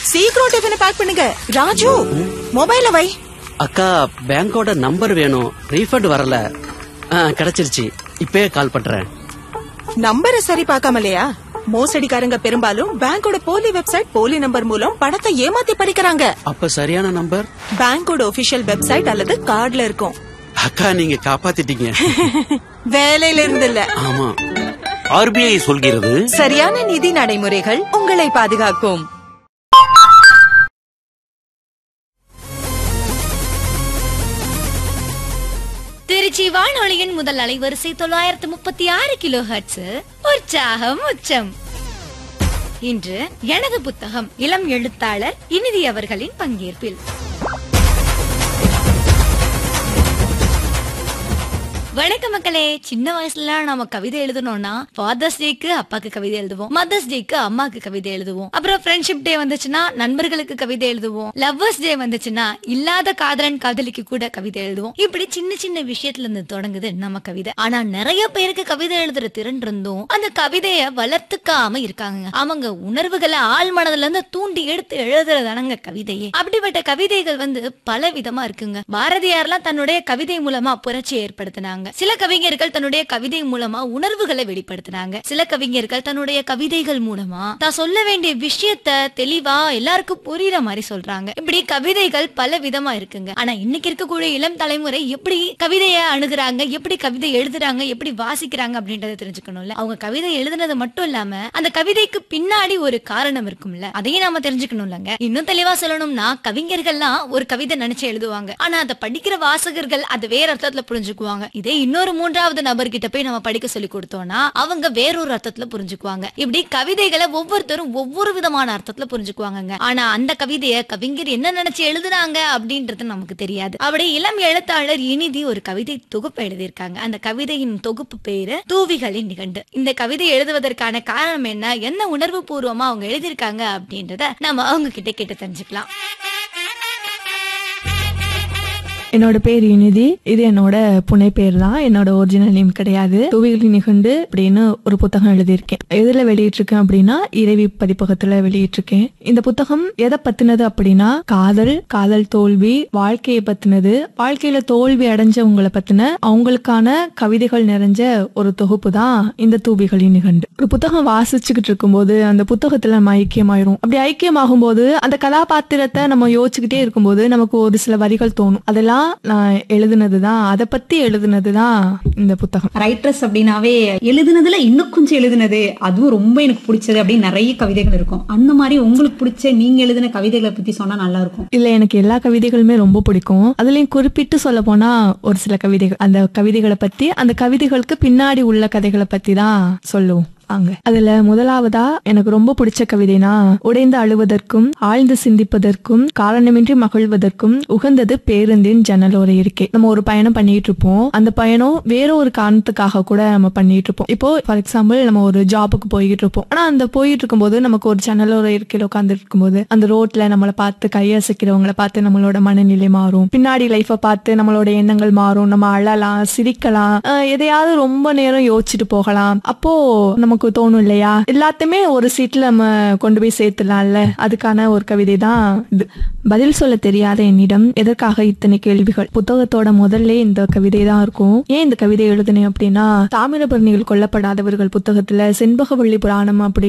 சீக்கிரம் டிஃபனை பேக் பண்ணுங்க ராஜு மொபைல வை அக்கா பேங்கோட நம்பர் வேணும் ரீஃபண்ட் வரல ஆ, கிடைச்சிருச்சு இப்பவே கால் பண்றேன் நம்பரை சரி பார்க்காமலையா மோசடிக்காரங்க பெரும்பாலும் பேங்கோட போலி வெப்சைட் போலி நம்பர் மூலம் பணத்தை ஏமாத்தி பறிக்கிறாங்க அப்ப சரியான நம்பர் பேங்கோட ஒபிஷியல் வெப்சைட் அல்லது கார்டுல இருக்கும் அக்கா நீங்க காப்பாத்திட்டீங்க வேலையில இருந்து இல்ல ஆமா ஆர்பிஐ சொல்கிறது சரியான நிதி நடைமுறைகள் உங்களை பாதுகாக்கும் திருச்சி வானொலியின் முதல் அலைவரிசை தொள்ளாயிரத்து முப்பத்தி ஆறு கிலோ ஹர்ட்ஸ் உற்சாகம் உச்சம் இன்று எனது புத்தகம் இளம் எழுத்தாளர் இனிதி அவர்களின் பங்கேற்பில் வணக்கம் மக்களே சின்ன வயசுல நம்ம கவிதை எழுதணும்னா ஃபாதர்ஸ் டேக்கு அப்பாக்கு கவிதை எழுதுவோம் மதர்ஸ் டேக்கு அம்மாக்கு கவிதை எழுதுவோம் அப்புறம் ஃப்ரெண்ட்ஷிப் டே வந்துச்சுன்னா நண்பர்களுக்கு கவிதை எழுதுவோம் லவ்வர்ஸ் டே வந்துச்சுன்னா இல்லாத காதலன் காதலிக்கு கூட கவிதை எழுதுவோம் இப்படி சின்ன சின்ன விஷயத்துல இருந்து தொடங்குது நம்ம கவிதை ஆனா நிறைய பேருக்கு கவிதை எழுதுற திறன் இருந்தும் அந்த கவிதைய வளர்த்துக்காம இருக்காங்க அவங்க உணர்வுகளை ஆள் மனதுல இருந்து தூண்டி எடுத்து எழுதுறதானங்க கவிதையே அப்படிப்பட்ட கவிதைகள் வந்து பல விதமா இருக்குங்க பாரதியார்லாம் தன்னுடைய கவிதை மூலமா புரட்சி ஏற்படுத்தினாங்க சில கவிஞர்கள் தன்னுடைய கவிதை மூலமா உணர்வுகளை வெளிப்படுத்தினாங்க சில கவிஞர்கள் தன்னுடைய கவிதைகள் மூலமா தான் சொல்ல வேண்டிய விஷயத்த தெளிவா எல்லாருக்கும் புரியுற மாதிரி சொல்றாங்க இப்படி கவிதைகள் பல விதமா இருக்குங்க ஆனா இன்னைக்கு இருக்கக்கூடிய இளம் தலைமுறை எப்படி கவிதையை அணுகுறாங்க எப்படி கவிதை எழுதுறாங்க எப்படி வாசிக்கிறாங்க அப்படின்றத தெரிஞ்சுக்கணும்ல அவங்க கவிதை எழுதுனது மட்டும் இல்லாம அந்த கவிதைக்கு பின்னாடி ஒரு காரணம் இருக்கும்ல அதையும் நாம தெரிஞ்சுக்கணும்லங்க இன்னும் தெளிவா சொல்லணும்னா கவிஞர்கள்லாம் ஒரு கவிதை நினைச்சு எழுதுவாங்க ஆனா அதை படிக்கிற வாசகர்கள் அதை வேற அர்த்தத்துல புரிஞ்சுக்குவாங்க இதே இன்னொரு மூன்றாவது நபர்கிட்ட போய் நம்ம படிக்க சொல்லி கொடுத்தோம்னா அவங்க வேறொரு அர்த்தத்துல புரிஞ்சுக்குவாங்க இப்படி கவிதைகளை ஒவ்வொருத்தரும் ஒவ்வொரு விதமான அர்த்தத்துல புரிஞ்சுக்குவாங்க ஆனா அந்த கவிதைய கவிஞர் என்ன நினைச்சு எழுதுனாங்க அப்படின்றது நமக்கு தெரியாது அப்படி இளம் எழுத்தாளர் இனிதி ஒரு கவிதை தொகுப்பு எழுதியிருக்காங்க அந்த கவிதையின் தொகுப்பு பேரு தூவிகளின் நிகண்டு இந்த கவிதை எழுதுவதற்கான காரணம் என்ன என்ன உணர்வு பூர்வமா அவங்க எழுதியிருக்காங்க அப்படின்றத நம்ம அவங்க கிட்ட கேட்டு தெரிஞ்சுக்கலாம் என்னோட பேர் இனிதி இது என்னோட புனை பேர் தான் என்னோட ஒரிஜினல் நேம் கிடையாது துவிகளின் நிகண்டு அப்படின்னு ஒரு புத்தகம் எழுதியிருக்கேன் எதுல வெளியிட்டிருக்கேன் அப்படின்னா இறைவி பதிப்பகத்துல வெளியிட்டிருக்கேன் இந்த புத்தகம் எதை பத்தினது அப்படின்னா காதல் காதல் தோல்வி வாழ்க்கையை பத்தினது வாழ்க்கையில தோல்வி அடைஞ்சவங்களை பத்தின அவங்களுக்கான கவிதைகள் நிறைஞ்ச ஒரு தொகுப்பு தான் இந்த தூவிகளின் நிகண்டு ஒரு புத்தகம் வாசிச்சுக்கிட்டு இருக்கும்போது அந்த புத்தகத்துல நம்ம ஐக்கியமாயிரும் அப்படி ஐக்கியமாகும் போது அந்த கதாபாத்திரத்தை நம்ம யோசிச்சுக்கிட்டே இருக்கும்போது நமக்கு ஒரு சில வரிகள் தோணும் அதெல்லாம் நான் எழுதுனதுதான் அதை பத்தி எழுதுனதுதான் இந்த புத்தகம் ரைட்டர்ஸ் அப்படின்னாவே எழுதுனதுல இன்னும் கொஞ்சம் எழுதுனது அதுவும் ரொம்ப எனக்கு பிடிச்சது அப்படின்னு நிறைய கவிதைகள் இருக்கும் அந்த மாதிரி உங்களுக்கு பிடிச்ச நீங்க எழுதின கவிதைகளை பத்தி சொன்னா நல்லா இருக்கும் இல்ல எனக்கு எல்லா கவிதைகளுமே ரொம்ப பிடிக்கும் அதுலயும் குறிப்பிட்டு சொல்ல போனா ஒரு சில கவிதைகள் அந்த கவிதைகளை பத்தி அந்த கவிதைகளுக்கு பின்னாடி உள்ள கதைகளை பத்தி தான் சொல்லுவோம் வாங்க அதுல முதலாவதா எனக்கு ரொம்ப பிடிச்ச கவிதைனா உடைந்து அழுவதற்கும் ஆழ்ந்து சிந்திப்பதற்கும் காரணமின்றி மகிழ்வதற்கும் உகந்தது பேருந்தின் ஜன்னலோர இருக்கே நம்ம ஒரு பயணம் பண்ணிட்டு இருப்போம் அந்த பயணம் வேற ஒரு காரணத்துக்காக கூட நம்ம பண்ணிட்டு இருப்போம் இப்போ ஃபார் எக்ஸாம்பிள் நம்ம ஒரு ஜாபுக்கு போய்கிட்டு இருப்போம் ஆனா அந்த போயிட்டு இருக்கும்போது நமக்கு ஒரு ஜன்னலோர இருக்கையில உட்கார்ந்து இருக்கும்போது அந்த ரோட்ல நம்மளை பார்த்து கையசைக்கிறவங்களை பார்த்து நம்மளோட மனநிலை மாறும் பின்னாடி லைஃபை பார்த்து நம்மளோட எண்ணங்கள் மாறும் நம்ம அழலாம் சிரிக்கலாம் அஹ் எதையாவது ரொம்ப நேரம் யோசிச்சுட்டு போகலாம் அப்போ நமக்கு தோணும் இல்லையா எல்லாத்தையுமே ஒரு சீட்ல நம்ம கொண்டு போய் சேர்த்துலாம்ல அதுக்கான ஒரு கவிதை தான் இது பதில் சொல்ல தெரியாத என்னிடம் எதற்காக இத்தனை கேள்விகள் புத்தகத்தோட முதல்ல இந்த கவிதை தான் இருக்கும் ஏன் இந்த கவிதை எழுதுனேன் அப்படின்னா தாமிரபரணிகள் கொல்லப்படாதவர்கள் புத்தகத்துல செண்பகவள்ளி புராணம் அப்படி